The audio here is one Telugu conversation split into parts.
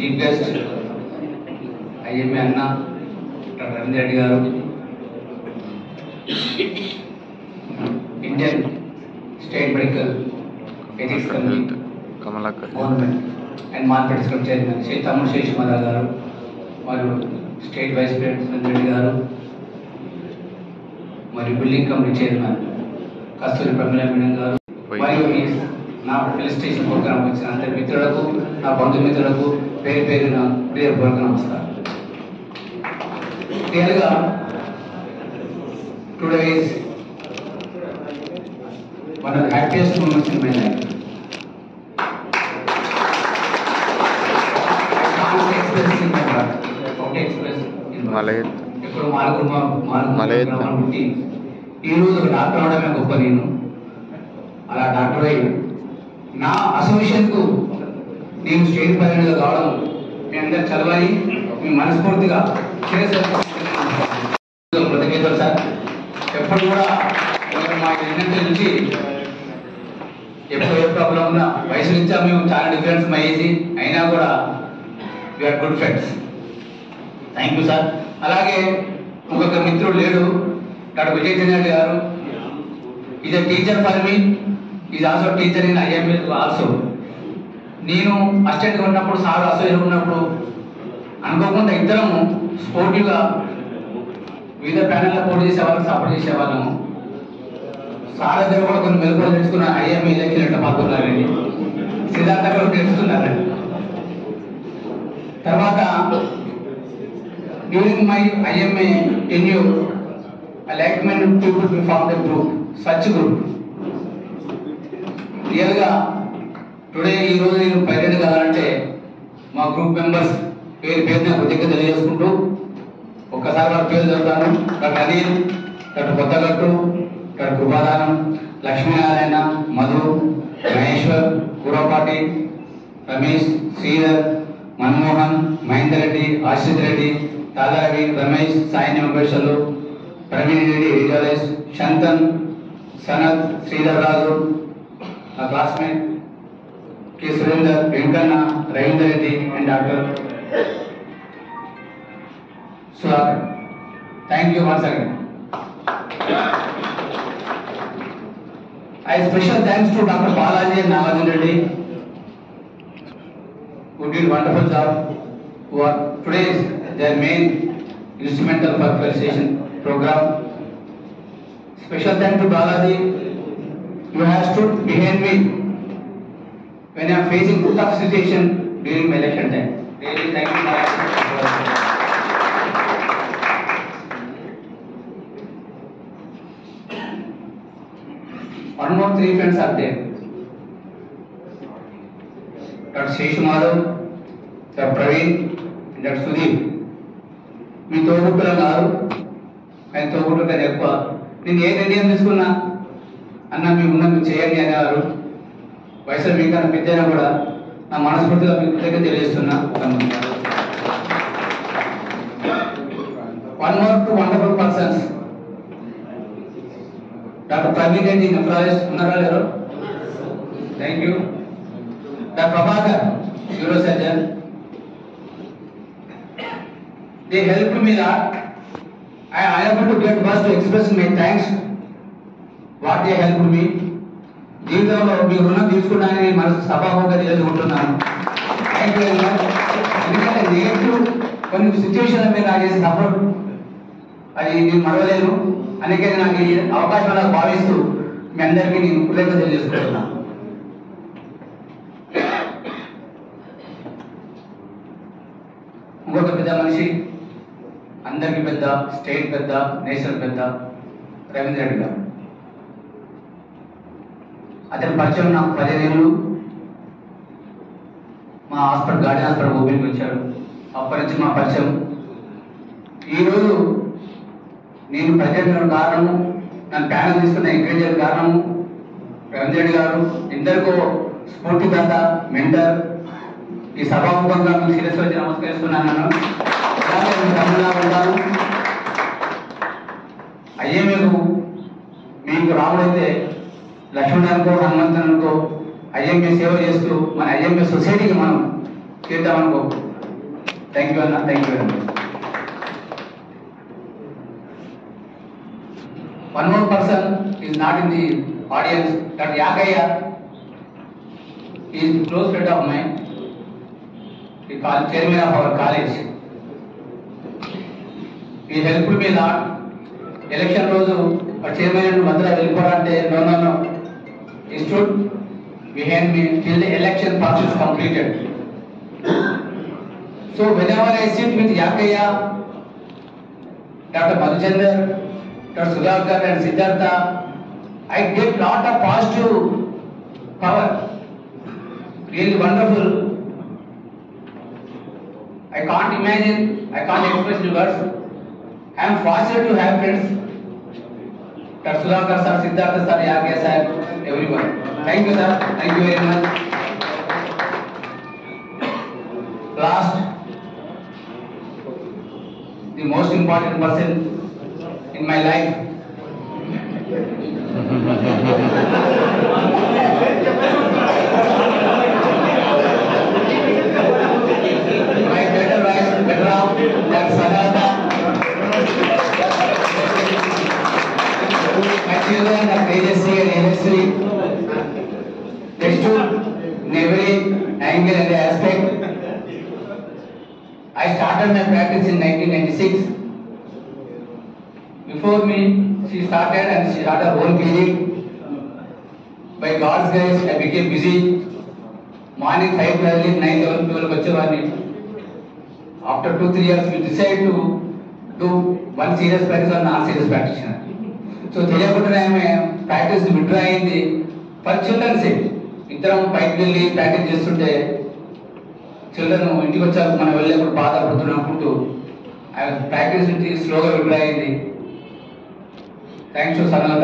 చీఫ్ గెస్ట్ ఐఎంఏ అన్న డాక్టర్ రవీంద్ర రెడ్డి గారు Indian state medical ethics committee Kamalakar government and market స్కమ్ చైర్మన్ శ్రీ తమ్ముడు శేషమారావు గారు మరియు state vice president Surendra Reddy గారు మరియు building committee chairman Kasturi Pramila madam గారు మరియు ఈ నా పోలీస్ స్టేషన్ ప్రోగ్రామ్ వచ్చిన అందరి మిత్రులకు నా బంధుమిత్రులకు పేరు పేరున ప్రియపూర్వక నమస్కారం క్లియర్గా today is one of the happiest moments in my life మలయత్ ఇప్పుడు మాలుగురు మాలుగురు మలయత్. గ్రామం పుట్టి ఈ రోజు ఒక డాక్టర్ అవడమే గొప్ప నేను అలా డాక్టర్ అయి నా అసోసియేషన్కు నేను స్టేట్ ప్రెసిడెంట్గా కావడం మీ అందరు చదవాలి మీ మనస్ఫూర్తిగా చేసేస్తారు కృతజ్ఞతలు సార్ ఎప్పుడు కూడా మీరు మా ఎన్నెంత నుంచి ఎప్పుడు ఏ ప్రాబ్లం ఉన్నా వయసు నుంచి మేము చాలా డిఫరెన్స్ మా ఏజ్ అయినా కూడా we are good friends thank you sir అలాగే ఇంకొక మిత్రుడు లేడు డాక్టర్ విజయ్ చంద్ర గారు is a teacher for me is also teacher in IML also నేను అసిస్టెంట్గా ఉన్నప్పుడు సార్ అసోసియేట్ ఉన్నప్పుడు అనుకోకుండా ఇద్దరము స్పోర్టివ్గా వివిధ ప్యానెల్లో పోటీ చేసేవాళ్ళకి సపోర్ట్ చేసేవాళ్ళము సార్ దగ్గర కూడా కొన్ని మెలకువలు తెలుసుకున్న ఐఎంఏ ఎలక్షన్ ఎట్లా పాల్గొన్నారని సిద్ధార్థ కూడా తెలుసుకున్నారని తర్వాత during my IMA tenure I like my people to form the group such group రియల్గా టుడే ఈ రోజు నేను ప్రెసిడెంట్ కావాలంటే మా గ్రూప్ మెంబర్స్ పేరు పేరున కృతజ్ఞత తెలియజేసుకుంటూ ఒక్కసారి వాళ్ళ పేరు చదువుతాను doctor Anil doctor Kothagattu doctor Krupadanam Lakshminarayana Madhu Maheshwar Kurapati Ramesh Sridhar Manmohan Mahender Reddy Ashith Reddy Tadaravi Ramesh Sai Venkateswarlu Praveen Reddy Rijalesh Shantan Sanath Sridhar Raju నా classmate K Surender Venkanna Ravinder Reddy and doctor Sudhakar thank you once again I special thanks to Dr. Balaji and Nagarjun Reddy who did wonderful job, who are today's their main instrumental for fertilization program. Special thanks to Balaji, you have stood behind me when I am facing tough situation during my election time. Really thank you, Balaji. One more three friends are there. Dr. Shesh Madhav, Dr. Praveen, and Dr. Sudeep. మీ తోబుట్టుల గారు ఆయన తోబుట్టు కదా ఎక్కువ నేను ఏ నిర్ణయం తీసుకున్నా అన్న మీ ఉన్న మీరు చేయండి అనేవారు వయసులో మీకన్నా పెద్దైనా కూడా నా మనస్ఫూర్తిగా మీకు దగ్గర తెలియజేస్తున్నా one more to wonderful persons doctor Praveen Reddy nephrologist ఉన్నారా లేరు thank you doctor Prabhakar neuro surgeon they help me lot I I able to get first to express my thanks what they help me జీవితంలో మీ రుణం తీసుకున్నానని మనసు సభాముఖంగా తెలుసుకుంటున్నాను థ్యాంక్ యూ ఎందుకంటే నెగిటివ్ కొన్ని సిచ్యువేషన్ మీరు నాకు చేసిన సపోర్ట్ అది నేను మరవలేను అందుకే నాకు ఈ అవకాశం నాకు భావిస్తూ మీ అందరికీ నేను కృతజ్ఞత తెలియజేసుకుంటున్నాను ఇంకొక పెద్ద మనిషి అందరికి పెద్ద స్టేట్ పెద్ద నేషనల్ పెద్ద రవీంద్ర రెడ్డి గారు అతని పరిచయం నాకు పదిహేను మా హాస్పిటల్ గాడి హాస్పిటల్ ఓపెన్కి వచ్చాడు అప్పటి నుంచి మా పరిచయం ఈరోజు నేను ప్రత్యేకమైన కారణము నన్ను ప్యానల్ తీసుకున్న ఎంకరేజ్ చేయడం కారణము రవీంద్ర రెడ్డి గారు ఎందరికో స్ఫూర్తిదాత మెంటర్ ఈ సభాముఖంగా మీకు శిరస్సు వచ్చి నమస్కరిస్తున్నాను నేను. అలాగే మీ తమ్ముడుగా ఉంటాను అయ్యే మీకు మీకు రాముడైతే లక్ష్మణునికో హనుమంతునికో ఐఎంఏ సేవ చేస్తూ మన ఐఎంఏ సొసైటీకి మనం చేద్దామనుకో థ్యాంక్ యూ అన్న thank you very much One more person is not in the audience, that Yagaya. He is a close friend of mine. He called chairman of our college. He helped me a lot. Election రోజు చైర్మన్ మధ్యలో వెళ్ళిపోవాలంటే no no no he stood behind me till the election process completed so whenever I sit with Yakaiah doctor Madhuchander Dr. Sudhakar and Siddhartha, I get lot of positive power. Really wonderful. I can't imagine, I can't express in words. I am fortunate to have friends. Dr. Sudhakar sir, Siddhartha sir, Yagya sir, everyone. Thank you sir, thank you very much. Last, the most important person in my life. my better wife, better off than Sadhata. My children are Tejasvi and Yashasvi. They stood in every angle and aspect. I started my practice in 1996. Before me, she started and she had her own clinic. By God's grace, I became busy. Morning 5 early, 9, 11, 12 వచ్చేవాడిని After 2, 3 years, we decided to do one serious practice or non-serious practitioner. So తెలియకుండా ఆమె ప్రాక్టీస్ విడ్రా అయింది ఫర్ చిల్డ్రన్ సేఫ్ ఇద్దరం బయటకు వెళ్ళి ప్రాక్టీస్ చేస్తుంటే చిల్డ్రన్ ఇంటికి వచ్చాక మనం వెళ్ళేప్పుడు బాధపడుతున్నాం అనుకుంటూ ఆమె ప్రాక్టీస్ నుంచి స్లోగా విడ్రా అయింది థ్యాంక్స్ టు సన్నత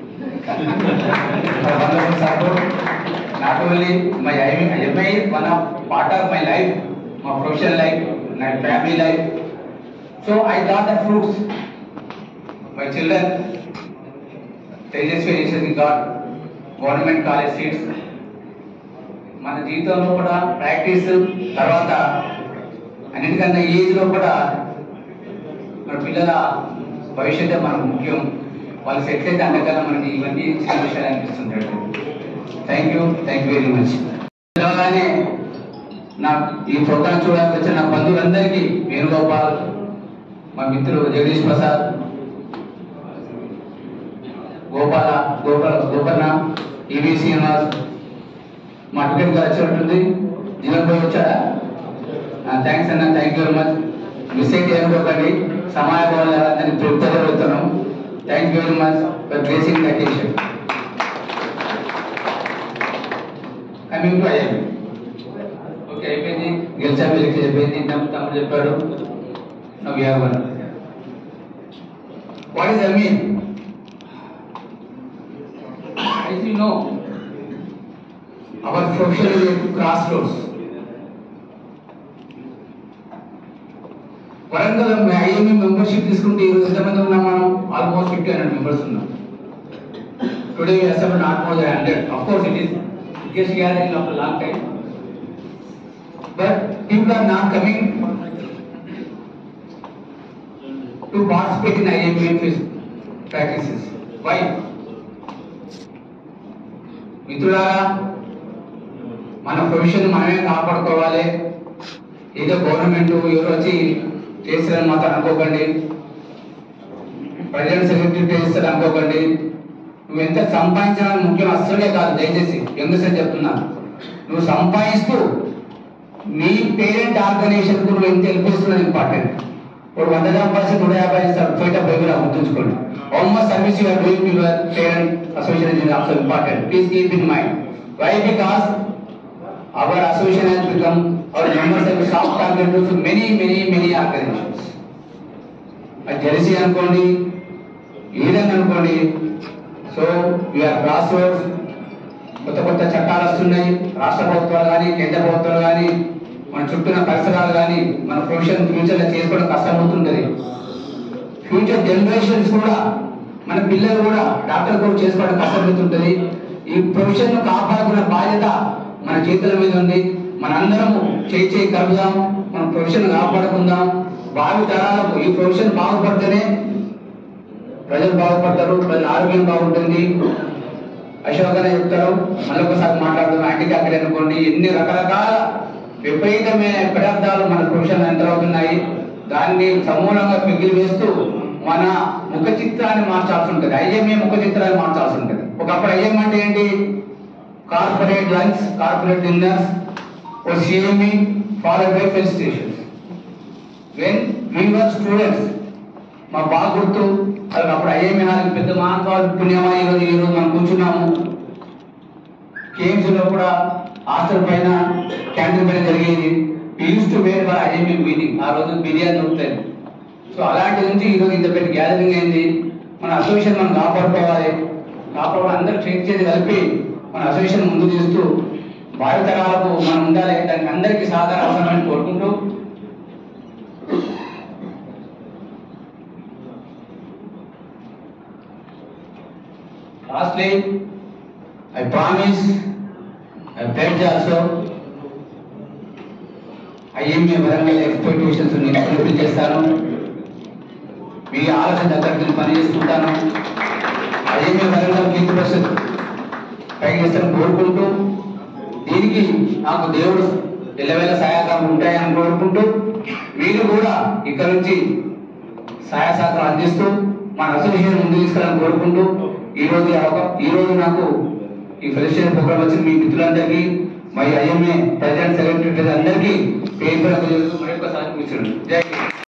wonderful support not only my ఎంఐ one of part of my life మా professional life my family life so I got the fruits my children Tejaswi Yashaswi got government college seats మన జీవితంలో కూడా ప్రాక్టీస్ తర్వాత అన్నిటికన్నా ఏజ్లో కూడా మన పిల్లల భవిష్యత్తు మనకు ముఖ్యం వాళ్ళు సెట్ అయితే అందుకన్నా మనకి ఇవన్నీ చిన్న విషయాలు అనిపిస్తుంటాడు thank you thank you very much పిలవగానే నా ఈ ప్రోగ్రాం చూడడానికి వచ్చిన నా బంధువులందరికీ వేణుగోపాల్ మా మిత్రుడు జగదీష్ ప్రసాద్ గోపాల గోపాల గోపన్న ఈవి శ్రీనివాస్ మా టికెట్ గారు వచ్చినట్టుంది జీవన్ పోయి వచ్చాడా థ్యాంక్స్ అన్న thank you very much miss అయితే అనుకోకండి సమాజ భవన్ తృప్తిగా వెళ్తున్నాం thank you very much for gracing the occasion coming to IMA okay అయిపోయింది గెలిచా పిలిచి అయిపోయింది తమ్ముడు తమ్ముడు చెప్పాడు నవ్వు have one what is I mean as you know, our profession is at crossroads. Warangal IMA membership తీసుకుంటే ఈరోజు ఎంతమంది ఉన్నాం మనం ఆల్మోస్ట్ ఫిఫ్టీ హండ్రెడ్ మెంబర్స్ ఉన్నాం today we assembly not more than hundred of course it is guest gathering of long time but people are not coming to participate in IMA practices why మిత్రులారా మన ప్రొఫెషన్ మనమే కాపాడుకోవాలి ఏదో గవర్నమెంట్ ఎవరు వచ్చి చేస్తారని మాత్రం అనుకోకండి ప్రెసిడెంట్ సెక్రటరీ చేస్తారు అనుకోకండి నువ్వు ఎంత సంపాదించాలని ముఖ్యం అస్సలే కాదు దయచేసి ఎందుకు సార్ చెప్తున్నా నువ్వు సంపాదిస్తూ నీ పేరెంట్ ఆర్గనైజేషన్ కు నువ్వు ఎంత హెల్ప్ చేస్తున్నది ఇంపార్టెంట్ ఇప్పుడు వంద సంపాదించి నూట యాభై ఫైట్ అప్ అయిపోయినా గుర్తుంచుకోండి how much service you are doing to your parent association is also important please keep in mind why because our association has become our members have soft target to many many many organizations అది జెరసీ అనుకోండి ఏదైనా అనుకోండి సో వీఆర్ క్రాస్ రోడ్స్ కొత్త కొత్త చట్టాలు వస్తున్నాయి రాష్ట్ర ప్రభుత్వాలు కానీ కేంద్ర ప్రభుత్వాలు కానీ మన చుట్టూ ఉన్న పరిసరాలు కానీ మన ప్రొఫెషన్ ఫ్యూచర్లో చేసుకోవడం కష్టమవుతుంటది ఫ్యూచర్ జనరేషన్స్ కూడా మన పిల్లలు కూడా డాక్టర్ కూడా చేసుకోవడం కష్టమవుతుంటది ఈ ప్రొఫెషన్ ను కాపాడుకున్న బాధ్యత మన చేతుల మీద ఉంది మనందరము చేయి చేయి కలుపుదాం మన ప్రొఫెషన్ ప్రొఫెషన్ కాపాడుకుందాం భావి తరాలకు ఈ ప్రొఫెషన్ బాగుపడితేనే ప్రజలు బాగుపడతారు ప్రజల ఆరోగ్యం బాగుంటుంది అశోక్ అనే చెప్తారు మళ్ళీ ఒకసారి మాట్లాడదాం యాంటీ అక్కడ అనుకోండి ఎన్ని రకరకాల విపరీతమైన పదార్థాలు మన ప్రొఫెషన్ ఎంటర్ అవుతున్నాయి దాన్ని సమూలంగా పిగిలి వేస్తూ మన ముఖ చిత్రాన్ని మార్చాల్సి ఉంటుంది ఐఎంఏ ముఖ చిత్రాన్ని మార్చాల్సి ఉంటుంది ఒకప్పుడు ఐఎం అంటే ఏంటి కార్పొరేట్ లంచ్ కార్పొరేట్ డిన్నర్స్ ఓ CME followed by felicitations when we were students మా బాగా గుర్తు అది అప్పుడు ఐఎంఏ హాల్ పెద్ద మహాత్మాలు పుణ్యమా ఈరోజు ఈరోజు మనం కూర్చున్నాము కేమ్స్ లో కూడా హాస్టల్ పైన క్యాంటీన్ పైన జరిగేది used to were for IMA meeting ఆ రోజు బిర్యానీ దొరుకుతాయి సో అలాంటి నుంచి ఈరోజు ఇంత పెద్ద గ్యాదరింగ్ అయింది మన అసోసియేషన్ మనం కాపాడుకోవాలి కాపాడుకో అందరూ షేక్ చేసి కలిపి మన అసోసియేషన్ ముందు తీస్తూ భావి తరాలకు మనం ఉండాలి దానికి అందరికీ సహకారం అవసరమని కోరుకుంటూ Lastly, I promise, I pledge also, IMA Warangal expectations నేను ఫుల్ఫిల్ చేస్తాను మీ ఆలోచన దగ్గర నేను పని చేసుకుంటాను ఐఎంఏ వరంగల్ కీర్తి పరిషత్ పైకి చేస్తాను కోరుకుంటూ దీనికి నాకు దేవుడు ఎల్లవేళ సహాయకారం ఉంటాయని కోరుకుంటూ మీరు కూడా ఇక్కడ నుంచి సహాయ సహకారం అందిస్తూ మన అసోసియేషన్ ముందు తీసుకెళ్ళాలని కోరుకుంటూ ఈ రోజు ఈ అవకా- ఈ రోజు నాకు ఈ ఫెలిసిటేషన్ ప్రోగ్రామ్ వచ్చిన మీ మిత్రులందరికీ మరి ఐఎంఏ ప్రెసిడెంట్ సెక్రటరీ అందరికీ పేరు పేరు మరొకసారి కూర్చోండి జై హింద్.